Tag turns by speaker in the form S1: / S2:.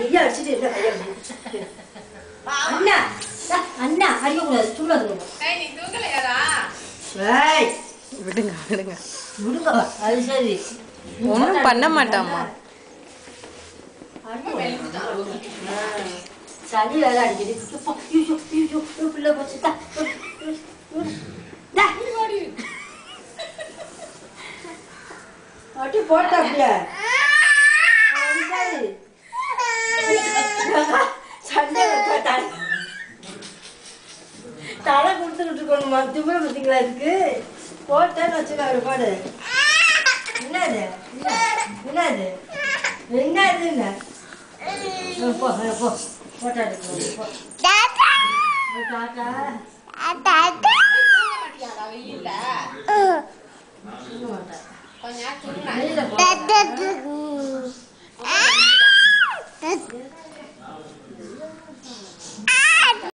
S1: கையை அடிச்சுட்டு என்ன கையை அடிச்சு அண்ணா டா, அண்ணா அடிக்கக்கூடாது சும்மா இருக்கணும்
S2: ஏய், நீ தூங்கலையாடா?
S1: ஏய்
S3: விடுங்க விடுங்க
S1: விடுங்கப்பா அது சரி
S3: ஒண்ணும் பண்ண மாட்டாம்மா.
S2: ரொம்ப மெலிஞ்சுட்டான்.
S1: சளி வேற அடிக்கடி எப்பா, ஐயோ, ஐயோ, ஐயோ, பிள்ளை போச்சு தா, தா. அடி போட்டா அப்படியே அது சரி. சண்டை வைப்பா, தலை தலை கொடுத்துக்கிட்டு இருக்கணுமா திமிர பார்த்தீங்களா இதுக்கு போட்டேன்னு வச்சுக்காரு பாடு என்னது என்ன? என்னது என்னது என்ன ஆ, போ ஆ, போ போட்டா எடுக்கணும் போ டாட்டா
S2: தூங்க மாட்டியாடா வெயில்ல?
S1: சொல்ல மாட்டேன்
S2: கொஞ்ச நேரம் தூங்குனா.
S1: வெளியில போ